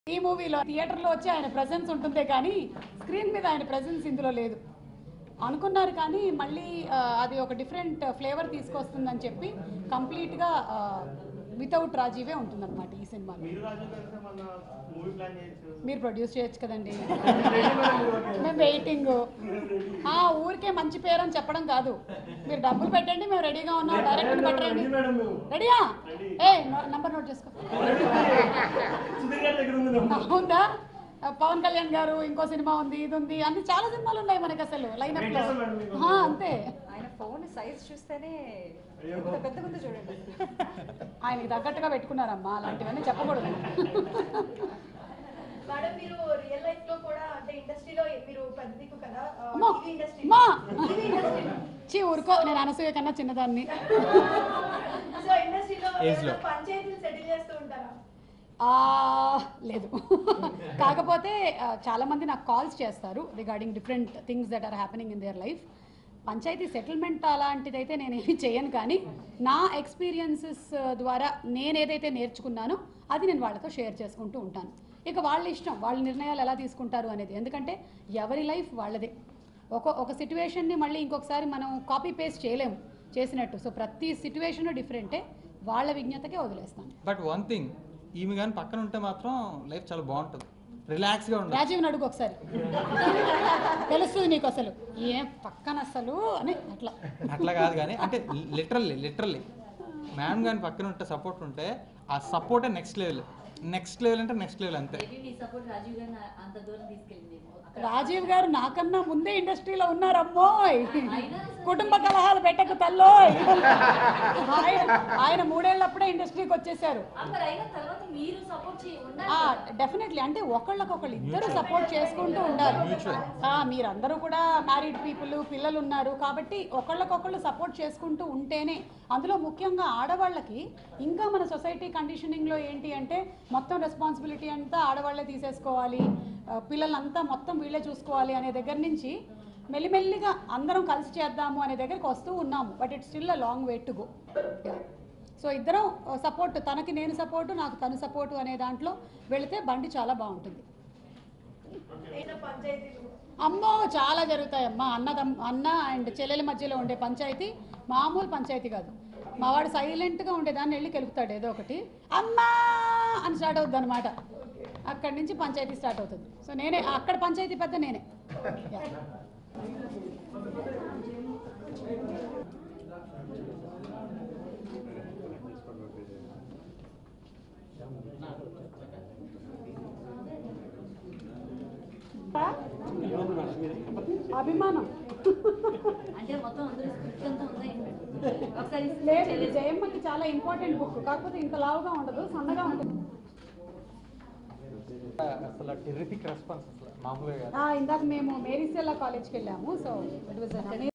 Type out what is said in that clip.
ఈ మూవీలో థియేటర్లో వచ్చి ఆయన ప్రెజెన్స్ ఉంటుందే కానీ స్క్రీన్ మీద ఆయన ప్రెజెన్స్ ఇందులో లేదు అనుకున్నారు కానీ మళ్ళీ ఆ, అది ఒక డిఫరెంట్ ఫ్లేవర్ తీసుకొస్తుందని చెప్పి కంప్లీట్గా వితౌట్ రాజీవే ఉంటుందన్నమాట ఈ సినిమాలో మీరు రాజు కలిసి మన మూవీ ప్లాన్ చేయొచ్చు మీరు ప్రొడ్యూస్ చేయొచ్చు కదండి మేము వెయిటింగ్ ఆ ఊరికే మంచి పేరు అని చెప్పడం కాదు మీరు డబ్బులు పెట్టండి మేము రెడీగా ఉన్నాం డైరెక్ట్ పెట్టండి మేడం మేము రెడీయా ఏ నంబర్ నోట్ చేసుకో సుధీర్ గారి దగ్గర ఉంది number. ఉందా పవన్ కళ్యాణ్ గారు ఇంకో సినిమా ఉంది ఇది ఉంది అన్ని చాలా సినిమాలు ఉన్నాయి మనకి అసలు లైనప్ లో చేస్తాం మేడం మీకు. ఆ, అంతే ఆయన ఫోన్ సైజ్ చూస్తేనే ఎంత పెద్దగా ఉందో చూడండి ఆయనకి తగ్గట్టుగా పెట్టుకున్నారమ్మా అలాంటివన్నీ చెప్పకూడదు మేడం మీరు రియల్ లైఫ్ లో కూడా అంటే ఇండస్ట్రీలో మీరు పెద్ద దిక్కు కదా అమ్మా, టీవీ ఇండస్ట్రీ అమ్మా. టీవీ ఇండస్ట్రీ చీ ఊరుకో నేను అనసూయ కన్నా చిన్నదాన్ని సో ఇండస్ట్రీలో Age లో. పంచాయతీలు సెటిల్ చేస్తూ ఉంటారా ఆ, లేదు కాకపోతే ఆ, చాలా మంది నాకు కాల్స్ చేస్తారు regarding different things that are happening in their life panchayati settlement అలాంటిదైతే నేను ఏమి చేయను కానీ నా ఎక్స్పీరియన్సెస్ ద్వారా నేను ఏదైతే నేర్చుకున్నానో అది నేను వాళ్ళతో షేర్ చేసుకుంటూ ఉంటాను ఇక వాళ్ళ ఇష్టం వాళ్ళ నిర్ణయాలు ఎలా తీసుకుంటారు అనేది ఎందుకంటే ఎవరి లైఫ్ వాళ్ళదే ఒక ఒక సిచ్యువేషన్ని మళ్ళీ ఇంకొకసారి మనం కాపీ పేస్ట్ చేయలేము చేసినట్టు సో ప్రతి సిచ్యువేషన్ డిఫరెంటే వాళ్ళ విజ్ఞతకే వదిలేస్తాను బట్ వన్ థింగ్ ఈమె కానీ పక్కన ఉంటే మాత్రం లైఫ్ చాలా బాగుంటుంది రిలాక్స్గా ఉంటుంది రాజీవ్ని అడుగు ఒకసారి తెలుస్తుంది నీకు అసలు ఏం పక్కన అసలు అని అట్లా అట్లా కాదు కానీ అంటే లిటరల్లీ లిటరల్లీ మ్యామ్ కానీ పక్కన ఉంటే సపోర్ట్ ఉంటే ఆ సపోర్టే నెక్స్ట్ లెవెల్ నెక్స్ట్ లెవెల్ అంటే నెక్స్ట్ లెవెల్ అంతే మేబీ మీ సపోర్ట్ రాజీవ్ గారిని అంత దూరం తీసుకెళ్ళింది రాజీవ్ గారు నాకన్నా ముందే ఇండస్ట్రీలో ఉన్నారమ్మోయ్ కుటుంబ కలహాలు పెట్టకు తల్లోయ్ ఆయన ఆయన మూడేళ్ళప్పుడే ఇండస్ట్రీకి వచ్చేసారు మరి అయిన తర్వాత మీరు సపోర్ట్ చేయ ఉండాలి డెఫినెట్లీ అంటే ఒకళ్ళకొకళ్ళు ఇద్దరు సపోర్ట్ చేసుకుంటూ ఉండాలి ఆ, మీరందరూ కూడా మ్యారీడ్ పీపుల్ పిల్లలు ఉన్నారు కాబట్టి ఒకళ్ళకొకళ్ళు సపోర్ట్ చేసుకుంటూ ఉంటేనే అందులో ముఖ్యంగా ఆడవాళ్ళకి ఇంకా మన సొసైటీ కండిషనింగ్లో ఏంటి అంటే మొత్తం రెస్పాన్సిబిలిటీ అంతా ఆడవాళ్ళే తీసేసుకోవాలి ఆ, పిల్లలంతా మొత్తం వీళ్ళే చూసుకోవాలి అనే దగ్గర నుంచి మెల్లిమెల్లిగా అందరం కలిసి చేద్దాము అనే దగ్గరికి వస్తూ ఉన్నాము but it's still a long way to go so ఇద్దరం సపోర్ట్ తనకి నేను సపోర్టు నాకు తను సపోర్టు అనే దాంట్లో వెళితే బండి చాలా బాగుంటుంది ఏదైనా పంచాయతీలు అమ్మో చాలా జరుగుతాయమ్మా అన్నదమ్ అన్న అండ్ చెల్లెల మధ్యలో ఉండే పంచాయతీ మామూలు పంచాయతీ కాదు మావాడు సైలెంట్గా ఉండేదాన్ని వెళ్ళి కెలుపుతాడు ఏదో ఒకటి అమ్మా అని స్టార్ట్ అవుతుంది అనమాట అక్కడి నుంచి పంచాయతీ స్టార్ట్ అవుతుంది సో నేనే అక్కడ పంచాయతీ పెద్ద నేనే Yeah. అభిమానం అంటే మొత్తం అందరూ స్క్రిప్ట్ అంతా ఉందా ఏంటి? ఒకసారి లేదు ఇది జయమ్మకి చాలా ఇంపార్టెంట్ బుక్ కాకపోతే ఇంత లావుగా ఉండదు సన్నగా ఉంటుంది అసలు టెర్రిఫిక్ రెస్పాన్స్ అసలు మామూలుగా కాదు ఆ, ఇందాక మేము మేరీసెల్లా కాలేజ్కి వెళ్ళాము సో ఇట్ వాజ్